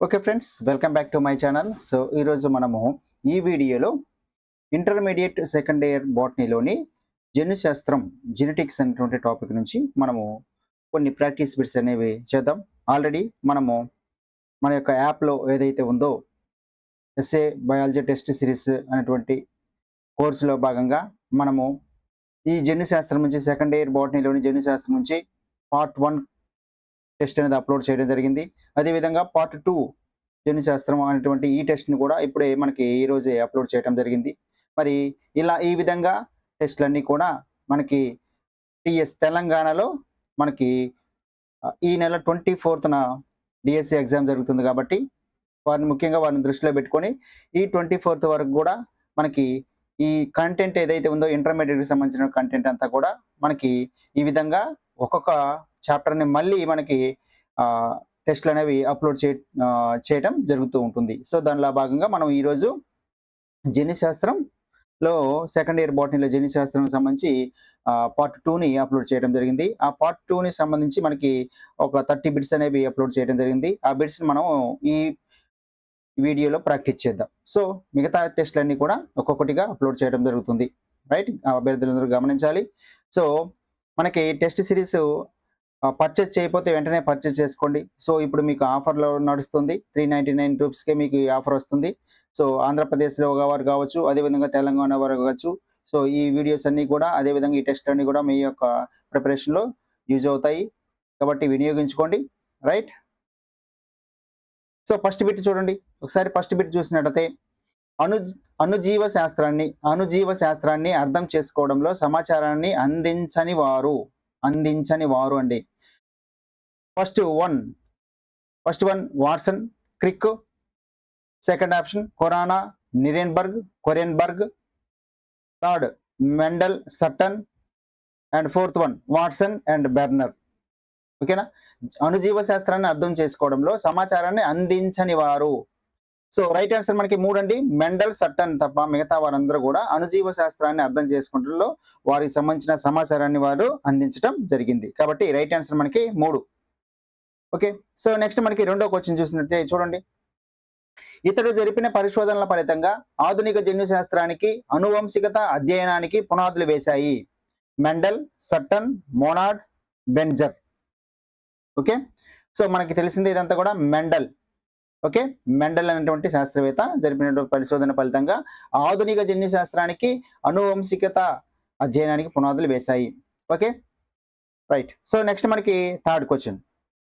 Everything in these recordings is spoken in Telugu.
okay friends welcome back to my channel so ఈరోజు మనము ఈ వీడియోలో ఇంటర్మీడియట్ సెకండ్ ఇయర్ బాటనీలోని జన్యుశాస్త్రం జెనెటిక్స్ అనేటువంటి టాపిక్ నుంచి మనము కొన్ని ప్రాక్టీస్ బిట్స్ అనేవి చేద్దాం ఆల్రెడీ మనము మన యొక్క యాప్లో ఏదైతే ఉందో ఎస్ఏ బయాలజీ టెస్ట్ సిరీస్ అనేటువంటి కోర్సులో భాగంగా మనము ఈ జన్యుశాస్త్రం నుంచి సెకండ్ ఇయర్ బాటనీలోని జన్యుశాస్త్రం నుంచి పార్ట్ వన్ టెస్ట్ అనేది అప్లోడ్ చేయడం జరిగింది అదేవిధంగా పార్ట్ టూ జన్యుశాస్త్రం అనేటువంటి ఈ టెస్ట్ని కూడా ఇప్పుడే మనకి ఈ రోజే అప్లోడ్ చేయడం జరిగింది మరి ఇలా ఈ విధంగా టెస్ట్లన్నీ కూడా మనకి టిఎస్ తెలంగాణలో మనకి ఆ, ఈ నెల ట్వంటీ ఫోర్త్న డిఎస్సి ఎగ్జామ్ జరుగుతుంది కాబట్టి వారిని ముఖ్యంగా వారిని దృష్టిలో పెట్టుకొని ఈ ట్వంటీ ఫోర్త్ వరకు కూడా మనకి ఈ కంటెంట్ ఏదైతే ఉందో ఇంటర్మీడియట్కి సంబంధించిన కంటెంట్ అంతా కూడా మనకి ఈ విధంగా ఒక్కొక్క చాప్టర్ని మళ్ళీ మనకి టెస్ట్లు అనేవి అప్లోడ్ చే ఆ, చేయటం జరుగుతూ ఉంటుంది సో దానిలో భాగంగా మనం ఈరోజు జన్యుశాస్త్రంలో సెకండ్ ఇయర్ బాటనీలో జన్యుశాస్త్రం సంబంధించి పార్ట్ టూని అప్లోడ్ చేయడం జరిగింది ఆ పార్ట్ టూని సంబంధించి మనకి ఒక థర్టీ బిట్స్ అనేవి అప్లోడ్ చేయడం జరిగింది ఆ బిట్స్ని మనం ఈ వీడియోలో ప్రాక్టీస్ చేద్దాం సో మిగతా టెస్ట్లన్నీ కూడా ఒక్కొక్కటిగా అప్లోడ్ చేయడం జరుగుతుంది రైట్ అభ్యర్థులందరూ గమనించాలి సో మనకి టెస్ట్ సిరీస్ పర్చేస్ చేయకపోతే వెంటనే పర్చేస్ చేసుకోండి సో ఇప్పుడు మీకు ఆఫర్లో నడుస్తుంది త్రీ నైంటీ నైన్ రూపీస్కే మీకు ఈ ఆఫర్ వస్తుంది సో ఆంధ్రప్రదేశ్లో వారు కావచ్చు అదేవిధంగా తెలంగాణ వారు కావచ్చు సో ఈ వీడియోస్ అన్నీ కూడా అదేవిధంగా ఈ టెస్ట్ అన్నీ కూడా మీ యొక్క ప్రిపరేషన్లో యూజ్ అవుతాయి కాబట్టి వినియోగించుకోండి రైట్ సో ఫస్ట్ బిట్ చూడండి ఒకసారి ఫస్ట్ బిట్ చూసినట్టయితే అణు అణుజీవ శాస్త్రాన్ని అణుజీవ శాస్త్రాన్ని అర్థం చేసుకోవడంలో సమాచారాన్ని అందించని వారు అందించని వారు అండి first one first one Watson Crick second option Khorana Nirenberg కొరియన్బర్గ్ third Mendel Sutton and fourth one Watson and Benzer ఓకేనా అణుజీవ శాస్త్రాన్ని అర్థం చేసుకోవడంలో సమాచారాన్ని అందించని వారు సో రైట్ ఆన్సర్ మనకి మూడండి మెండల్ సట్టన్ తప్ప మిగతా వారందరూ కూడా అణుజీవ శాస్త్రాన్ని అర్థం చేసుకుంటలో వారికి సంబంధించిన సమాచారాన్ని వారు అందించడం జరిగింది కాబట్టి రైట్ ఆన్సర్ మనకి మూడు ఓకే సో నెక్స్ట్ మనకి రెండో క్వశ్చన్ చూసినట్టే చూడండి ఇతడు జరిపిన పరిశోధనల ఫలితంగా ఆధునిక జన్యు శాస్త్రానికి అనువంశికత అధ్యయనానికి పునాదులు వేశాయి Mendel Sutton Monod Benzer okay so మనకి తెలిసింది ఇదంతా కూడా మెండల్ ఓకే మెండల్ అనేటువంటి శాస్త్రవేత్త జరిపినటువంటి పరిశోధన ఫలితంగా ఆధునిక జన్యు శాస్త్రానికి అనువంశికత అధ్యయనానికి పునాదులు వేశాయి ఓకే రైట్ సో నెక్స్ట్ మనకి థర్డ్ క్వశ్చన్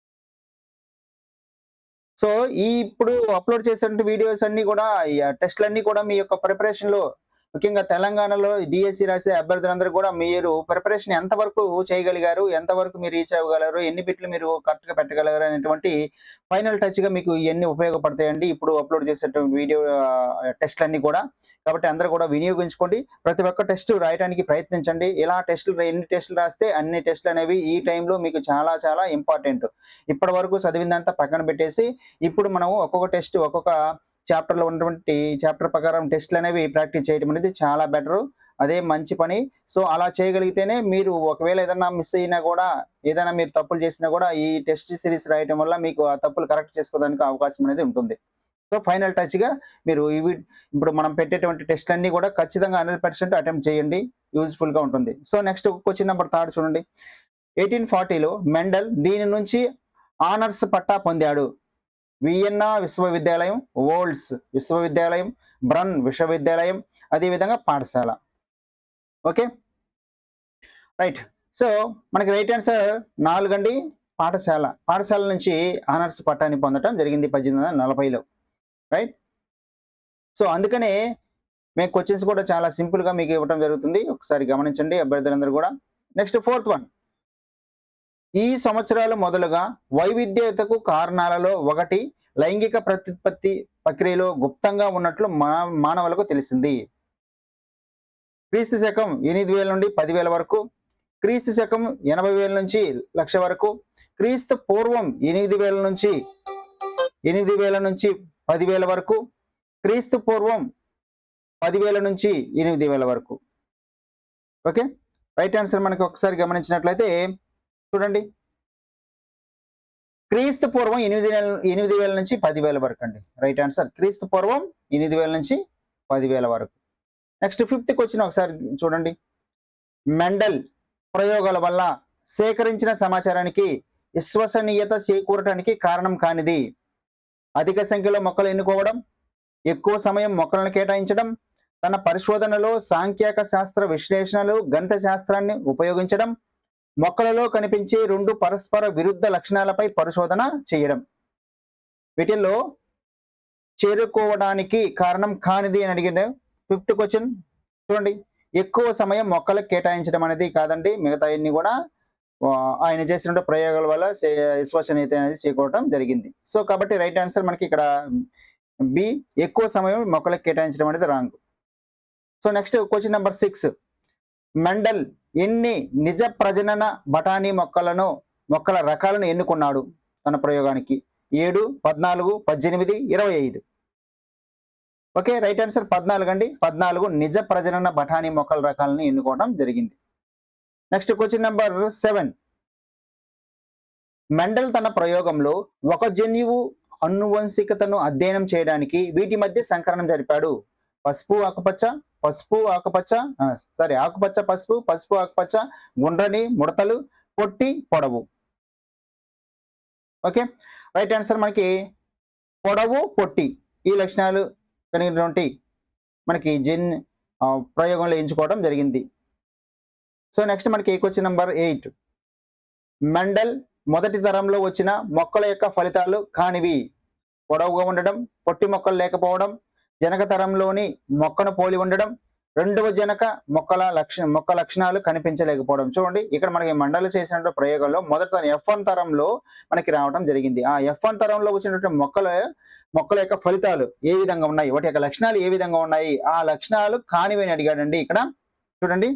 సో ఈ ఇప్పుడు అప్లోడ్ చేసిన వీడియోస్ అన్ని కూడా ఈ టెస్ట్లన్నీ కూడా మీ యొక్క ప్రిపరేషన్ లో ముఖ్యంగా తెలంగాణలో డిఎస్సి రాసే అభ్యర్థులందరూ కూడా మీరు ప్రిపరేషన్ ఎంతవరకు చేయగలిగారు ఎంతవరకు మీరు రీచ్ అవ్వగలరు ఎన్ని బిట్లు మీరు కరెక్ట్గా పెట్టగలరు అనేటువంటి ఫైనల్ టచ్ గా మీకు ఇవన్నీ ఉపయోగపడతాయండి ఇప్పుడు అప్లోడ్ చేసేటువంటి వీడియో టెస్ట్లన్నీ కూడా కాబట్టి అందరూ కూడా వినియోగించుకోండి ప్రతి ఒక్క టెస్ట్ రాయడానికి ప్రయత్నించండి ఇలా టెస్టులు ఎన్ని టెస్టులు రాస్తే అన్ని టెస్టులు అనేవి ఈ టైంలో మీకు చాలా చాలా ఇంపార్టెంట్ ఇప్పటి వరకు చదివిందంతా పక్కన పెట్టేసి ఇప్పుడు మనం ఒక్కొక్క టెస్ట్ ఒక్కొక్క చాప్టర్లో ఉన్నటువంటి చాప్టర్ ప్రకారం టెస్ట్లు అనేవి ప్రాక్టీస్ చేయడం అనేది చాలా బెటర్ అదే మంచి పని సో అలా చేయగలిగితేనే మీరు ఒకవేళ ఏదైనా మిస్ అయినా కూడా ఏదైనా మీరు తప్పులు చేసినా కూడా ఈ టెస్ట్ సిరీస్ రాయటం వల్ల మీకు ఆ తప్పులు కరెక్ట్ చేసుకోవడానికి అవకాశం అనేది ఉంటుంది సో ఫైనల్ టచ్గా మీరు ఇవి ఇప్పుడు మనం పెట్టేటువంటి టెస్ట్ అన్ని కూడా ఖచ్చితంగా హండ్రెడ్ పర్సెంట్ అటెంప్ట్ చేయండి యూజ్ఫుల్గా ఉంటుంది so next question number third చూడండి ఎయిటీన్ ఫార్టీలో మెండల్ దీని నుంచి ఆనర్స్ పట్టా పొందాడు వియన్నా విశ్వవిద్యాలయం వోల్డ్స్ విశ్వవిద్యాలయం బ్రన్ విశ్వవిద్యాలయం అదేవిధంగా పాఠశాల ఓకే రైట్ సో మనకి రైట్ ఆన్సర్ నాలుగండి పాఠశాల పాఠశాల నుంచి ఆనర్స్ పట్టాన్ని పొందడం జరిగింది పద్దెనిమిది వందల నలభైలో రైట్ సో అందుకనే మేము క్వశ్చన్స్ కూడా చాలా సింపుల్గా మీకు ఇవ్వడం జరుగుతుంది ఒకసారి గమనించండి అభ్యర్థులందరూ కూడా నెక్స్ట్ ఫోర్త్ వన్ ఈ సంవత్సరాలు మొదలుగా వైవిధ్యతకు కారణాలలో ఒకటి లైంగిక ప్రత్యుత్పత్తి ప్రక్రియలో గుప్తంగా ఉన్నట్లు మా మానవులకు తెలిసింది క్రీస్తు శకం ఎనిమిది వేల నుండి పదివేల వరకు క్రీస్తు శకం ఎనభై వేల నుంచి లక్ష వరకు క్రీస్తు పూర్వం ఎనిమిది వేల నుంచి ఎనిమిది వేల నుంచి పదివేల వరకు క్రీస్తు పూర్వం పదివేల నుంచి ఎనిమిది వేల వరకు ఓకే రైట్ ఆన్సర్ మనకి ఒకసారి గమనించినట్లయితే చూడండి క్రీస్తు పూర్వం ఎనిమిది వేల ఎనిమిది వేల నుంచి పదివేల వరకు అండి రైట్ ఆన్సర్ క్రీస్తు పూర్వం ఎనిమిది వేల నుంచి పదివేల వరకు నెక్స్ట్ ఫిఫ్త్ క్వశ్చన్ ఒకసారి చూడండి మెండల్ ప్రయోగాల వల్ల సేకరించిన సమాచారానికి విశ్వసనీయత చేకూరటానికి కారణం కానిది అధిక సంఖ్యలో మొక్కలు ఎన్నుకోవడం ఎక్కువ సమయం మొక్కలను కేటాయించడం తన పరిశోధనలో సాంఖ్యక శాస్త్ర విశ్లేషణలు గణిత శాస్త్రాన్ని ఉపయోగించడం మొక్కలలో కనిపించే రెండు పరస్పర విరుద్ధ లక్షణాలపై పరిశోధన చేయడం వీటిల్లో చేరుకోవడానికి కారణం కానిది అని అడిగిన ఫిఫ్త్ క్వశ్చన్ చూడండి ఎక్కువ సమయం మొక్కలకు కేటాయించడం అనేది కాదండి మిగతా అన్ని కూడా ఆ, ఆయన చేసిన ప్రయోగాల వల్ల సే- విశ్వసనీయత అనేది చేకూరడం జరిగింది సో కాబట్టి రైట్ ఆన్సర్ మనకి ఇక్కడ బి ఎక్కువ సమయం మొక్కలకు కేటాయించడం అనేది wrong so next question number six Mendel ఎన్ని నిజ ప్రజనన బఠానీ మొక్కలను మొక్కల రకాలను ఎన్నుకున్నాడు తన ప్రయోగానికి ఏడు పద్నాలుగు పద్దెనిమిది ఇరవై ఐదు ఓకే రైట్ ఆన్సర్ పద్నాలుగు అండి పద్నాలుగు నిజ ప్రజనన బఠానీ మొక్కల రకాలను ఎన్నుకోవడం జరిగింది next question number seven Mendel తన ప్రయోగంలో ఒక జన్యువు అనువంశికతను అధ్యయనం చేయడానికి వీటి మధ్య సంకరణం జరిపాడు పసుపు ఆకుపచ్చ పసుపు ఆకుపచ్చ సారీ ఆకుపచ్చ పసుపు పసుపు ఆకుపచ్చ గుండ్రని ముడతలు పొట్టి పొడవు ఓకే రైట్ ఆన్సర్ మనకి పొడవు పొట్టి ఈ లక్షణాలు కలిగినటువంటి మనకి జిన్ ఆ, ప్రయోగంలో ఎంచుకోవడం జరిగింది సో నెక్స్ట్ మనకి క్వశ్చన్ నెంబర్ ఎయిట్ మెండల్ మొదటి తరంలో వచ్చిన మొక్కల యొక్క ఫలితాలు కానివి పొడవుగా ఉండడం పొట్టి మొక్కలు లేకపోవడం జనక తరంలోని మొక్కను పోలి ఉండడం రెండవ జనక మొక్కల లక్ష మొక్క లక్షణాలు కనిపించలేకపోవడం చూడండి ఇక్కడ మనకి మండలి చేసినటువంటి ప్రయోగంలో మొదట ఎఫ్ వన్ తరంలో మనకి రావడం జరిగింది ఆ ఎఫ్ వన్ తరంలో వచ్చినటువంటి మొక్కల మొక్కల యొక్క ఫలితాలు ఏ విధంగా ఉన్నాయి వాటి యొక్క లక్షణాలు ఏ విధంగా ఉన్నాయి ఆ లక్షణాలు కానివి అని అడిగాడండి ఇక్కడ చూడండి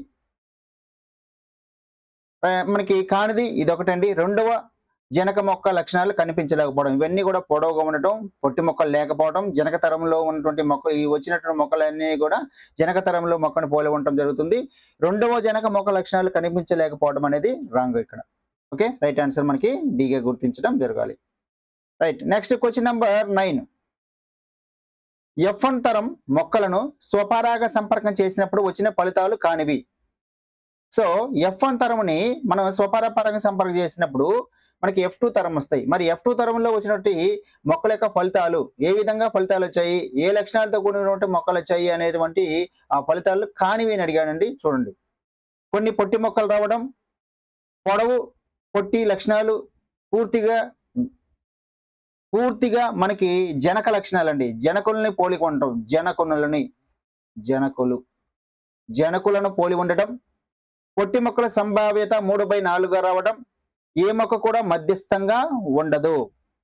ఆ, మనకి కానిది ఇది ఒకటండి రెండవ జనక మొక్క లక్షణాలు కనిపించలేకపోవడం ఇవన్నీ కూడా పొడవుగా ఉండటం పొట్టి మొక్కలు లేకపోవడం జనక తరంలో ఉన్నటువంటి మొక్క ఈ వచ్చినటువంటి మొక్కలన్నీ కూడా జనక తరంలో మొక్కను పోలి ఉండటం జరుగుతుంది రెండవ జనక మొక్క లక్షణాలు కనిపించలేకపోవడం అనేది రాంగ్ ఇక్కడ ఓకే రైట్ ఆన్సర్ మనకి డీగా గుర్తించడం జరగాలి right next question number nine F one తరం మొక్కలను స్వపరాగ సంపర్కం చేసినప్పుడు వచ్చిన ఫలితాలు కానివి సో ఎఫ్ వన్ తరముని మనం స్వపరపరంగా సంపర్కం చేసినప్పుడు మనకి ఎఫ్ టూ తరం వస్తాయి మరి ఎఫ్ టూ తరంలో వచ్చినటువంటి మొక్కల యొక్క ఫలితాలు ఏ విధంగా ఫలితాలు వచ్చాయి ఏ లక్షణాలతో కూడినటువంటి మొక్కలు వచ్చాయి అనేటువంటి ఆ ఫలితాలు కానివి అని అడిగానండి చూడండి కొన్ని పొట్టి మొక్కలు రావడం పొడవు పొట్టి లక్షణాలు పూర్తిగా పూర్తిగా మనకి జనక లక్షణాలండి జనకుల్ని పోలిక ఉండటం జనకునులని జనకులు జనకులను పోలి ఉండటం పొట్టి మొక్కల సంభావ్యత మూడు బై నాలుగుగా రావడం ఏ మొక్క కూడా మధ్యస్థంగా ఉండదు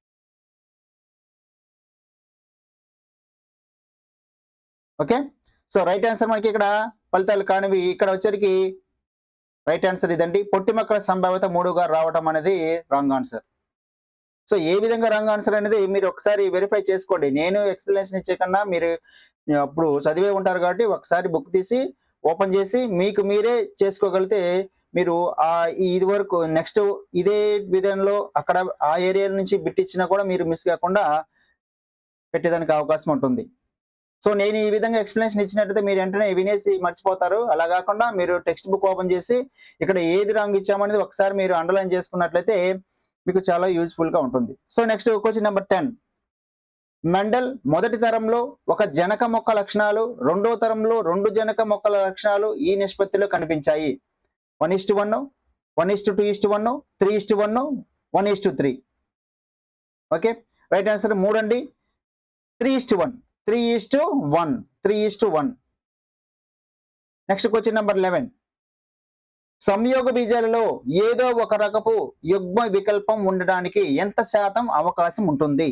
ఓకే సో రైట్ ఆన్సర్ మనకి ఇక్కడ ఫలితాలు కానివి ఇక్కడ వచ్చరికి రైట్ ఆన్సర్ ఇదండి పొట్టి మొక్కల సంభావ్యత మూడుగా రావడం అనేది రాంగ్ ఆన్సర్ సో ఏ విధంగా రాంగ్ ఆన్సర్ అనేది మీరు ఒకసారి వెరిఫై చేసుకోండి నేను ఎక్స్ప్లెనేషన్ ఇచ్చేకన్నా మీరు అప్పుడు చదివే ఉంటారు కాబట్టి ఒకసారి బుక్ తీసి ఓపెన్ చేసి మీకు మీరే చేసుకోగలిగితే మీరు ఆ ఈ- ఇది వరకు నెక్స్ట్ ఇదే విధంలో అక్కడ ఆ ఏరియా నుంచి బిట్ ఇచ్చినా కూడా మీరు మిస్ కాకుండా పెట్టేదానికి అవకాశం ఉంటుంది సో నేను ఈ విధంగా ఎక్స్ప్లెనేషన్ ఇచ్చినట్టయితే మీరు వెంటనే వినేసి మర్చిపోతారు అలా కాకుండా మీరు టెక్స్ట్ బుక్ ఓపెన్ చేసి ఇక్కడ ఏది రాంగ్ ఇచ్చామనేది ఒకసారి మీరు అండర్లైన్ చేసుకున్నట్లయితే మీకు చాలా యూస్ఫుల్ గా ఉంటుంది so next question number ten Mendel మొదటి తరంలో ఒక జనక మొక్క లక్షణాలు రెండో తరంలో రెండు జనక మొక్కల లక్షణాలు ఈ నిష్పత్తిలో కనిపించాయి one is to one one is to two is to one three is to one one is to three okay right answer మూడు అండి three is to one three is to one three is to one next question number eleven సంయోగ బీజాలలో ఏదో ఒక రకపు యుగ్మ వికల్పం ఉండడానికి ఎంత శాతం అవకాశం ఉంటుంది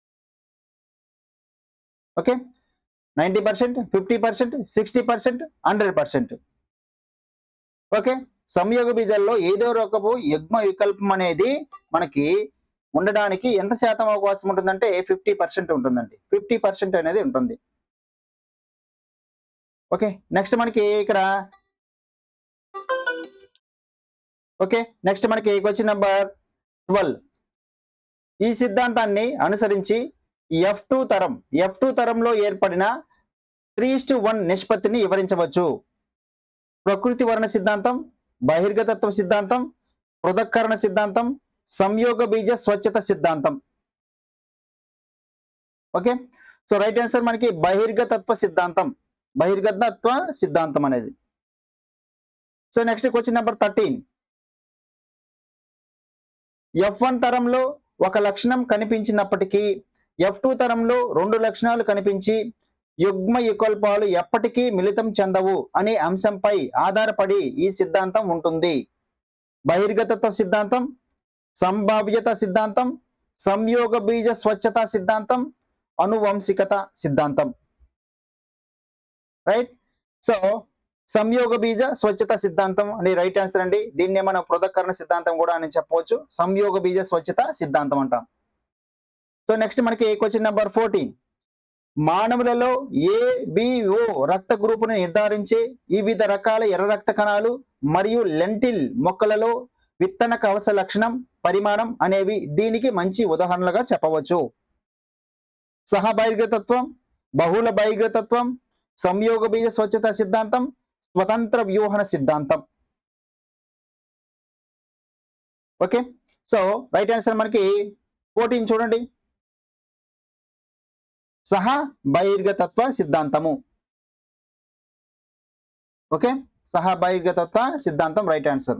okay ninety percent fifty percent sixty percent hundred percent okay సంయోగ బీజాల్లో ఏదో రకపు యుగ్మ వికల్పం అనేది మనకి ఉండడానికి ఎంత శాతం అవకాశం ఉంటుందంటే ఫిఫ్టీ పర్సెంట్ ఉంటుందండి ఫిఫ్టీ పర్సెంట్ అనేది ఉంటుంది ఓకే నెక్స్ట్ మనకి ఇక్కడ ఓకే నెక్స్ట్ మనకి క్వశ్చన్ నెంబర్ ట్వెల్వ్ ఈ సిద్ధాంతాన్ని అనుసరించి ఎఫ్ టూ తరం ఎఫ్ టూ తరంలో ఏర్పడిన త్రీ టు వన్ నిష్పత్తిని వివరించవచ్చు ప్రకృతి వర్ణ సిద్ధాంతం బహిర్గతత్వ సిద్ధాంతం పృథక్కరణ సిద్ధాంతం సంయోగ బీజ స్వచ్ఛత సిద్ధాంతం ఓకే సో రైట్ ఆన్సర్ మనకి బహిర్గతత్వ సిద్ధాంతం బహిర్గతత్వ సిద్ధాంతం అనేది so next question number thirteen F one తరంలో ఒక లక్షణం కనిపించినప్పటికీ ఎఫ్ టూ తరంలో రెండు లక్షణాలు కనిపించి యుగ్మ యుగల్పాలు ఎప్పటికీ మిళితం చెందవు అనే అంశంపై ఆధారపడి ఈ సిద్ధాంతం ఉంటుంది బహిర్గతత్వ సిద్ధాంతం సంభావ్యత సిద్ధాంతం సంయోగ బీజ స్వచ్ఛత సిద్ధాంతం అనువంశికత సిద్ధాంతం రైట్ సో సంయోగ బీజ స్వచ్ఛత సిద్ధాంతం అని రైట్ ఆన్సర్ అండి దీన్నే మనం పృథక్కరణ సిద్ధాంతం కూడా అని చెప్పవచ్చు సంయోగ బీజ స్వచ్ఛత సిద్ధాంతం అంటాం సో నెక్స్ట్ మనకి క్వశ్చన్ నెంబర్ ఫోర్టీన్ మానవులలో ఏ బిఓ రక్త గ్రూపును నిర్ధారించే వివిధ రకాల ఎర్ర రక్త కణాలు మరియు లెంటిల్ మొక్కలలో విత్తన కవస లక్షణం పరిమాణం అనేవి దీనికి మంచి ఉదాహరణలుగా చెప్పవచ్చు సహబహిర్గతత్వం బహుళ బహిర్గతత్వం సంయోగ బీజ స్వచ్ఛత సిద్ధాంతం స్వతంత్ర వ్యూహన సిద్ధాంతం ఓకే సో రైట్ ఆన్సర్ మనకి ఫోర్టీన్ చూడండి సహా బహిర్గతత్వ సిద్ధాంతము ఓకే సహా బహిర్గతత్వ సిద్ధాంతం రైట్ ఆన్సర్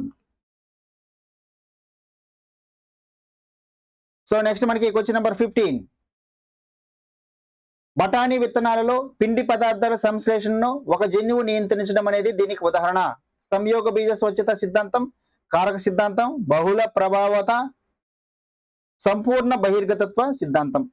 సో నెక్స్ట్ మనకి క్వశ్చన్ నెంబర్ ఫిఫ్టీన్ బఠానీ విత్తనాలలో పిండి పదార్థాల సంశ్లేషణను ఒక జన్యువు నియంత్రించడం అనేది దీనికి ఉదాహరణ సంయోగ బీజ స్వచ్ఛత సిద్ధాంతం కారక సిద్ధాంతం బహుళ ప్రభావత సంపూర్ణ బహిర్గతత్వ సిద్ధాంతం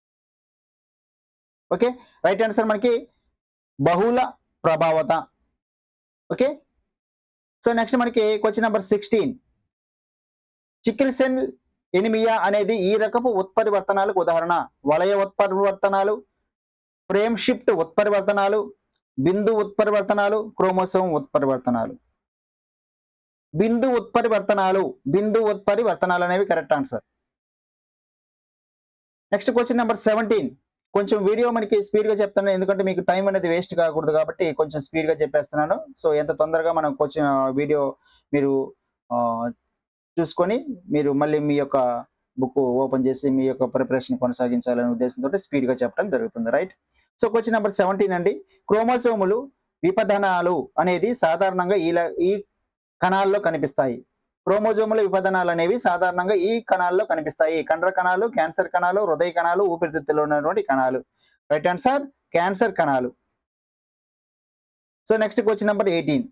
ఓకే రైట్ ఆన్సర్ మనకి బహుళ ప్రభావత ఓకే సో నెక్స్ట్ మనకి question number sixteen sickle cell anaemia అనేది ఈ రకపు ఉత్పరివర్తనాలకు ఉదాహరణ వలయ ఉత్పరివర్తనాలు ఫ్రేమ్ షిఫ్ట్ ఉత్పరివర్తనాలు బిందు ఉత్పరివర్తనాలు క్రోమోసోమ్ ఉత్పరివర్తనాలు బిందు ఉత్పరివర్తనాలు బిందు ఉత్పరివర్తనాలు అనేవి correct answer next question number seventeen కొంచెం వీడియో మనకి స్పీడ్ గా చెప్తాను ఎందుకంటే మీకు టైం అనేది వేస్ట్ కాకూడదు కాబట్టి కొంచెం స్పీడ్ గా చెప్పేస్తున్నాను సో ఎంత తొందరగా మనం క్వశ్చన్ వీడియో మీరు ఆ, చూసుకొని మీరు మళ్ళీ మీ యొక్క బుక్ ఓపెన్ చేసి మీ యొక్క ప్రిపరేషన్ కొనసాగించాలనే ఉద్దేశంతో స్పీడ్ గా చెప్పడం జరుగుతుంది right so question number seventeen అండి క్రోమోసోములు విపదనాలు అనేది సాధారణంగా ఈ ల- ఈ కణాల్లో కనిపిస్తాయి క్రోమోజోముల విపదనాలు అనేవి సాధారణంగా ఈ కణాల్లో కనిపిస్తాయి కండర కణాలు క్యాన్సర్ కణాలు హృదయ కణాలు ఊపిరితిత్తులో ఉన్నటువంటి కణాలు రైట్ ఆన్సర్ క్యాన్సర్ కణాలు so next question number eighteen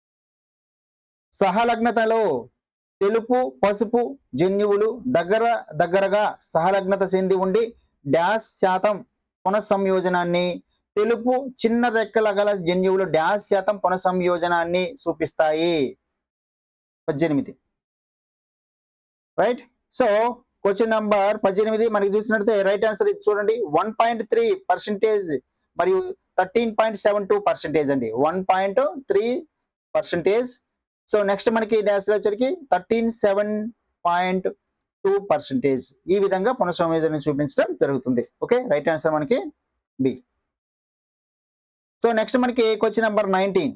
సహలగ్నతలో తెలుపు పసుపు జన్యువులు దగ్గర దగ్గరగా సహలగ్నత చెంది ఉండి డాష్ శాతం పునఃసంయోజనాన్ని తెలుపు చిన్న రెక్కల గల జన్యువులు డాష్ శాతం పునఃసంయోజనాన్ని చూపిస్తాయి పద్దెనిమిది రైట్ సో క్వశ్చన్ నంబర్ పద్దెనిమిది మనకి చూసినట్లయితే రైట్ ఆన్సర్ ఇది చూడండి వన్ పాయింట్ త్రీ పర్సెంటేజ్ మరియు thirteen point seven two percentage అండి one point three percentage so next మనకి డాష్ వచ్చరికి thirteen seven point two percentage ఈ విధంగా పునఃసంయోజన చూపించడం జరుగుతుంది ఓకే రైట్ ఆన్సర్ మనకి బి సో నెక్స్ట్ మనకి క్వశ్చన్ నెంబర్ నైన్టీన్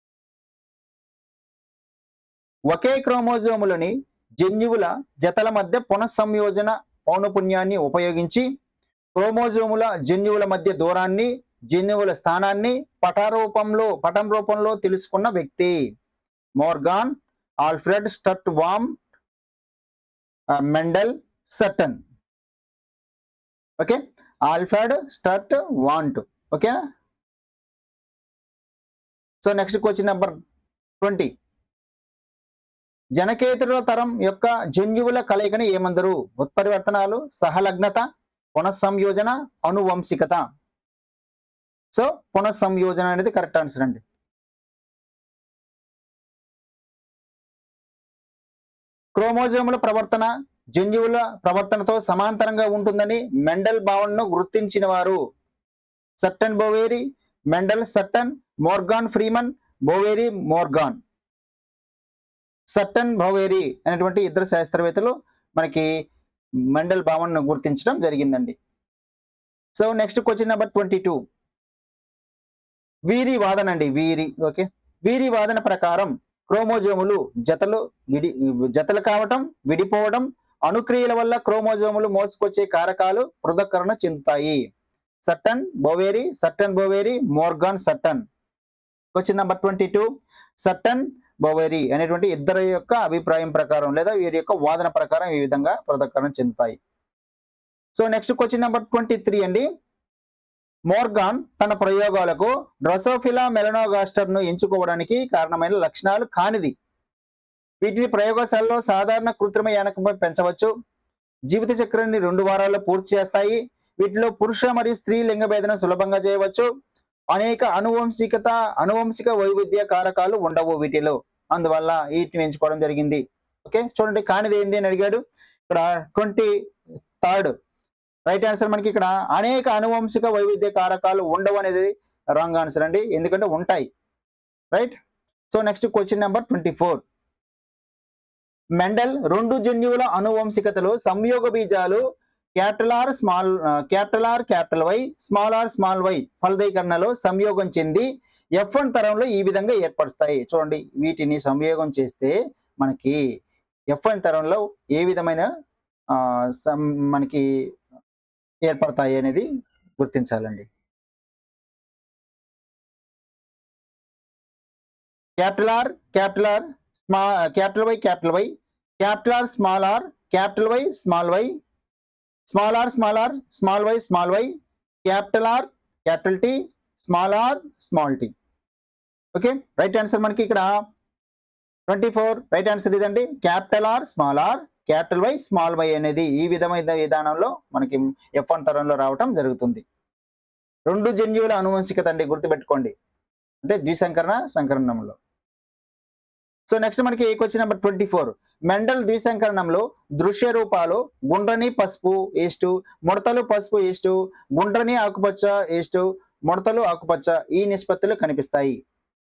ఒకే క్రోమోజోములని జన్యువుల జతల మధ్య పునఃసంయోజన పౌనపుణ్యాన్ని ఉపయోగించి క్రోమోజోముల జన్యువుల మధ్య దూరాన్ని జన్యువుల స్థానాన్ని పటారూపంలో పటం రూపంలో తెలుసుకున్న వ్యక్తి Morgan Alfred Sturtevant Mendel Sutton okay Alfred Sturtevant ఓకేనా so next question number twenty జనకేతరుల తరం యొక్క జన్యువుల కలయికని ఏమందరు ఉత్పరివర్తనాలు సహలగ్నత పునఃసంయోజన అనువంశికత సో పునఃసంయోజన అనేది కరెక్ట్ ఆన్సర్ అండి క్రోమోజోముల ప్రవర్తన జన్యువుల ప్రవర్తనతో సమాంతరంగా ఉంటుందని మెండల్ భావనను గుర్తించిన వారు Sutton Boveri Mendel Sutton Morgan Freeman Boveri Morgan Sutton Boveri అనేటువంటి ఇద్దరు శాస్త్రవేత్తలు మనకి మెండల్ భావనను గుర్తించడం జరిగిందండి so next question number twenty two వీరి వాదన అండి వీరి ఓకే వీరి వాదన ప్రకారం క్రోమోజోములు జతలు విడి జతలు కావటం విడిపోవడం అనుక్రియల వల్ల క్రోమోజోములు మోసుకొచ్చే కారకాలు పృథక్కరణ చెందుతాయి Sutton Boveri Sutton Boveri Morgan Sutton question number twenty two Sutton Boveri అనేటువంటి ఇద్దరి యొక్క అభిప్రాయం ప్రకారం లేదా వీరి యొక్క వాదన ప్రకారం ఈ విధంగా పృథక్కరణ చెందుతాయి so next question number twenty three అండి మోర్గాన్ తన ప్రయోగాలకు డ్రసోఫిలా మెలనోగాస్టర్ ను ఎంచుకోవడానికి కారణమైన లక్షణాలు కానిది వీటిని ప్రయోగశాలలో సాధారణ కృత్రిమ యానకంపై పెంచవచ్చు జీవిత చక్రాన్ని రెండు వారాల్లో పూర్తి చేస్తాయి వీటిలో పురుష మరియు స్త్రీ లింగ భేదన సులభంగా చేయవచ్చు అనేక అనువంశికత అనువంశిక వైవిధ్య కారకాలు ఉండవు వీటిలో అందువల్ల వీటిని ఎంచుకోవడం జరిగింది ఓకే చూడండి కానిది ఏంది అని అడిగాడు ఇక్కడ ట్వంటీ థర్డ్ రైట్ ఆన్సర్ మనకి ఇక్కడ అనేక అనువంశిక వైవిధ్య కారకాలు ఉండవు అనేది రాంగ్ ఆన్సర్ అండి ఎందుకంటే ఉంటాయి right so next question number twenty four Mendel రెండు జన్యువుల అనువంశికతలు సంయోగ బీజాలు capital R small capital R capital Y small R small Y ఫలదీకరణలో సంయోగం చెంది ఎఫ్ వన్ తరంలో ఈ విధంగా ఏర్పరుస్తాయి చూడండి వీటిని సంయోగం చేస్తే మనకి ఎఫ్ వన్ తరంలో ఏ విధమైన ఆ, సం- మనకి ఏర్పడతాయి అనేది గుర్తించాలండి capital R capital R small capital Y capital Y capital R small R capital Y small Y small R small R small Y small Y capital R capital T small R small T okay right answer మనకి ఇక్కడ ట్వంటీ ఫోర్ రైట్ ఆన్సర్ ఇదండి capital R small R capital Y small Y అనేది ఈ విధమైన విధానంలో మనకి ఎఫ్ వన్ తరంలో రావటం జరుగుతుంది రెండు జన్యువుల అనువంశికత అండి గుర్తుపెట్టుకోండి అంటే ద్విసంకరణ సంకరణంలో సో నెక్స్ట్ మనకి question number twenty four Mendel ద్విసంకరణంలో దృశ్య రూపాలు గుండ్రని పసుపు ఈస్టు ముడతలు పసుపు ఈస్టు గుండ్రని ఆకుపచ్చ ఈస్టు ముడతలు ఆకుపచ్చ ఈ నిష్పత్తులు కనిపిస్తాయి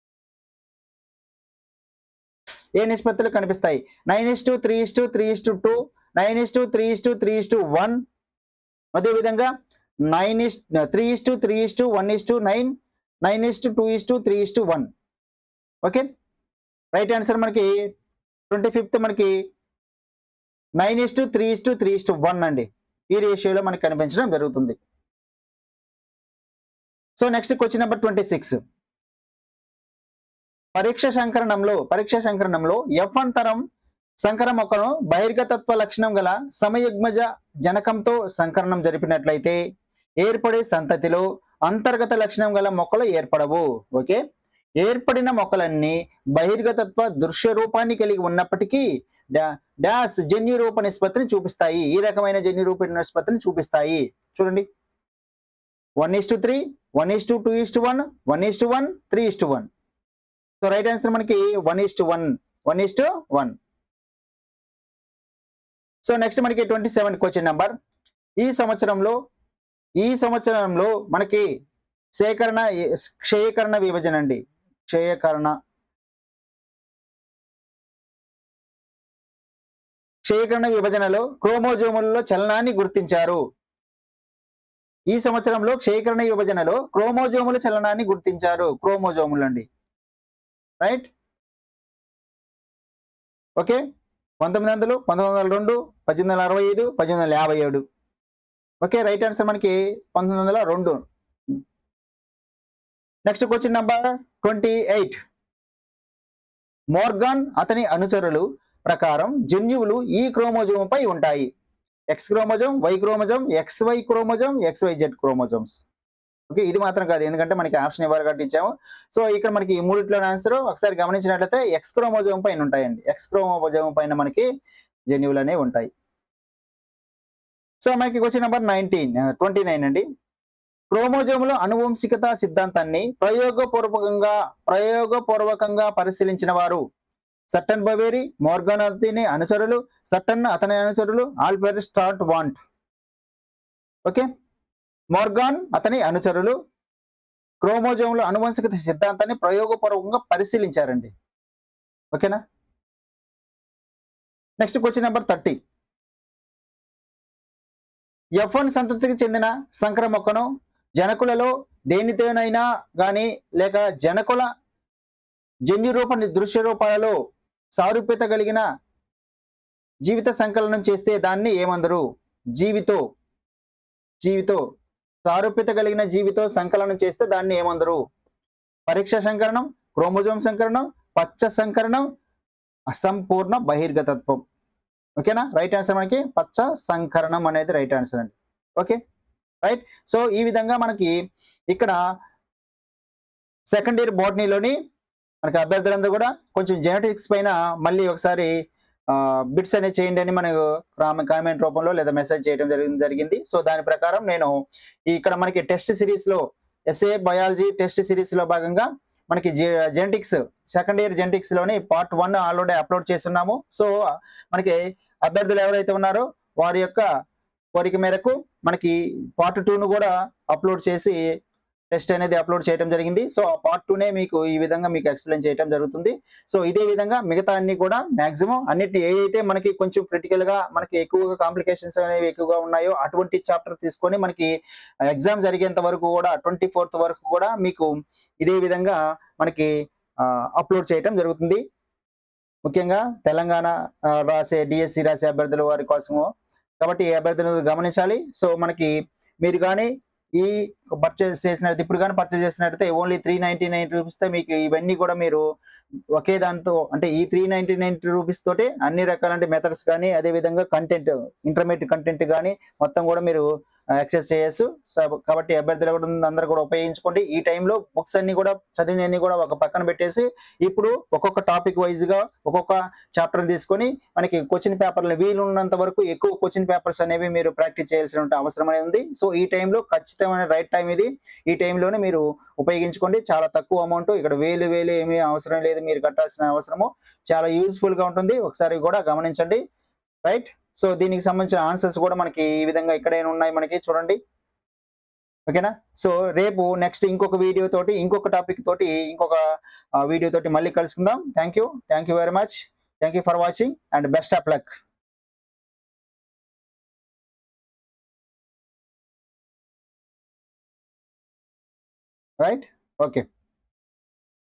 ఏ నిష్పత్తులు కనిపిస్తాయి nine is to three is to three is to two nine is to three is to three is to one అదేవిధంగా nine is three is to three is to one is to nine nine is to two is to three is to one okay right answer మనకి ట్వంటీ ఫిఫ్త్ మనకి nine is to three is to three is to one అండి ఈ రేషియోలో మనకి కనిపించడం జరుగుతుంది so next question number twenty six పరీక్ష సంకరణంలో పరీక్ష సంకరణంలో ఎఫ్ వన్ తరం సంకర మొక్కను బహిర్గతత్వ లక్షణం గల సమయుగ్మజ జనకంతో సంకరణం జరిపినట్లయితే ఏర్పడే సంతతిలో అంతర్గత లక్షణం గల మొక్కలు ఏర్పడవు ఓకే ఏర్పడిన మొక్కలన్నీ బహిర్గతత్వ దృశ్య రూపాన్ని కలిగి ఉన్నప్పటికీ డా- డాస్ జన్యు రూప నిష్పత్తిని చూపిస్తాయి ఈ రకమైన జన్యు రూప నిష్పత్తిని చూపిస్తాయి చూడండి one is to three one is to two is to one one is to one three is to one so right answer మనకి one is to one one is to one so next మనకి ట్వంటీ సెవెన్ క్వశ్చన్ నెంబర్ ఈ సంవత్సరంలో ఈ సంవత్సరంలో మనకి సేకరణ క్షయకరణ విభజన అండి క్షయకరణ క్షయకరణ విభజనలో క్రోమోజోములలో చలనాన్ని గుర్తించారు ఈ సంవత్సరంలో క్షయకరణ విభజనలో క్రోమోజోముల చలనాన్ని గుర్తించారు క్రోమోజోములు అండి రైట్ ఓకే పంతొమ్మిది వందలు పంతొమ్మిది వందల రెండు పద్దెనిమిది వందల అరవై ఐదు పద్దెనిమిది వందల యాభై ఏడు ఓకే రైట్ ఆన్సర్ మనకి పంతొమ్మిది వందల రెండు next question number twenty eight Morgan అతని అనుచరులు ప్రకారం జన్యువులు ఈ క్రోమోజోముపై ఉంటాయి X chromosome Y chromosome X Y chromosome X Y Z chromosomes okay ఇది మాత్రం కాదు ఎందుకంటే మనకి ఆప్షన్ ఎవరు కట్టించాము సో ఇక్కడ మనకి ఈ మూడిట్లో ఆన్సర్ ఒకసారి గమనించినట్లయితే ఎక్స్ క్రోమోజోమ్ పైన ఉంటాయండి ఎక్స్ క్రోమోజోమ్ పైన మనకి జన్యువులు అనేవి ఉంటాయి సో మనకి question number nineteen twenty nine అండి క్రోమోజోముల అనువంశికత సిద్ధాంతాన్ని ప్రయోగపూర్వకంగా ప్రయోగపూర్వకంగా పరిశీలించిన వారు సట్టన్ బవేరి మోర్గన్ అతని అనుచరులు సట్టన్ అతని అనుచరులు ఆల్ఫెర్ స్టార్ట్ వాంట్ ఓకే మోర్గాన్ అతని అనుచరులు క్రోమోజోముల అనువంశికత సిద్ధాంతాన్ని ప్రయోగపూర్వకంగా పరిశీలించారండి ఓకేనా next question number thirty F one సంతతికి చెందిన సంకర మొక్కను జనకులలో దేనితోనైనా గాని లేక జనకుల జన్యు రూప దృశ్య రూపాలలో సారూప్యత కలిగిన జీవిత సంకలనం చేస్తే దాన్ని ఏమందరు జీవితో జీవితో సారూప్యత కలిగిన జీవితో సంకలనం చేస్తే దాన్ని ఏమందరు పరీక్ష సంకరణం క్రోమోజోమ్ సంకరణం పచ్చ సంకరణం అసంపూర్ణ బహిర్గతత్వం ఓకేనా రైట్ ఆన్సర్ మనకి పచ్చ సంకరణం అనేది రైట్ ఆన్సర్ అండి ఓకే రైట్ సో ఈ విధంగా మనకి ఇక్కడ సెకండ్ ఇయర్ బాటనీలోని మనకి అభ్యర్థులందరూ కూడా కొంచెం జెనెటిక్స్ పైన మళ్ళీ ఒకసారి బిట్స్ అనేది చేయండి అని మనకు కామెంట్ రూపంలో లేదా మెసేజ్ చేయడం జరిగింది జరిగింది సో దాని ప్రకారం నేను ఈ ఇక్కడ మనకి టెస్ట్ సిరీస్ లో ఎస్ఏ బయాలజీ టెస్ట్ సిరీస్ లో భాగంగా మనకి జెనెటిక్స్ సెకండ్ ఇయర్ జెనెటిక్స్ లోని పార్ట్ వన్ ఆల్రెడీ అప్లోడ్ చేస్తున్నాము సో మనకి అభ్యర్థులు ఎవరైతే ఉన్నారో వారి యొక్క కోరిక మేరకు మనకి పార్ట్ టూను కూడా అప్లోడ్ చేసి టెస్ట్ అనేది అప్లోడ్ చేయడం జరిగింది సో ఆ పార్ట్ టూనే మీకు ఈ విధంగా మీకు ఎక్స్ప్లెయిన్ చేయడం జరుగుతుంది సో ఇదే విధంగా మిగతా అన్ని కూడా మాక్సిమం అన్నిటి ఏ అయితే మనకి కొంచెం క్రిటికల్ గా మనకి ఎక్కువగా కాంప్లికేషన్స్ అనేవి ఎక్కువగా ఉన్నాయో అటువంటి చాప్టర్ తీసుకొని మనకి ఎగ్జామ్ జరిగేంత వరకు కూడా ట్వంటీ ఫోర్త్ వరకు కూడా మీకు ఇదే విధంగా మనకి అప్లోడ్ చేయడం జరుగుతుంది ముఖ్యంగా తెలంగాణ ఆ, రాసే డిఎస్సి రాసే అభ్యర్థుల వారి కోసము కాబట్టి ఈ అభ్యర్థులను గమనించాలి సో మనకి మీరు కానీ ఈ పర్చేస్ చేసినట్టు ఇప్పుడు కానీ పర్చేస్ చేసినట్టయితే only three ninety nine rupees తో మీకు ఇవన్నీ కూడా మీరు ఒకే దాంతో అంటే ఈ త్రీ నైన్టీ నైన్ రూపీస్ తోటి అన్ని రకాల మెథడ్స్ కానీ అదే విధంగా కంటెంట్ ఇంటర్మీడియట్ కంటెంట్ కానీ మొత్తం కూడా మీరు యాక్సెస్ చేయొచ్చు సో కాబట్టి అభ్యర్థులు కూడా అందరూ కూడా ఉపయోగించుకోండి ఈ టైంలో బుక్స్ అన్ని కూడా చదివినన్ని కూడా ఒక పక్కన పెట్టేసి ఇప్పుడు ఒక్కొక్క టాపిక్ వైజ్ గా ఒక్కొక్క చాప్టర్ తీసుకొని మనకి క్వశ్చన్ పేపర్లు వీలున్నంత వరకు ఎక్కువ క్వశ్చన్ పేపర్స్ అనేవి మీరు ప్రాక్టీస్ చేయాల్సిన అవసరం అనేది ఉంది సో ఈ టైంలో ఖచ్చితమైన రైట్ టైం ఇది ఈ టైంలోనే మీరు ఉపయోగించుకోండి చాలా తక్కువ అమౌంట్ ఇక్కడ వేలు వేలు ఏమీ అవసరం లేదు మీరు కట్టాల్సిన అవసరము చాలా యూస్ఫుల్ గా ఉంటుంది ఒకసారి కూడా గమనించండి రైట్ సో దీనికి సంబంధించిన ఆన్సర్స్ కూడా మనకి ఈ విధంగా ఇక్కడైనా ఉన్నాయి మనకి చూడండి ఓకేనా సో రేపు నెక్స్ట్ ఇంకొక వీడియో తోటి ఇంకొక టాపిక్ తోటి ఇంకొక వీడియో తోటి మళ్ళీ కలుసుకుందాం thank you thank you very much thank you for watching and best of luck right okay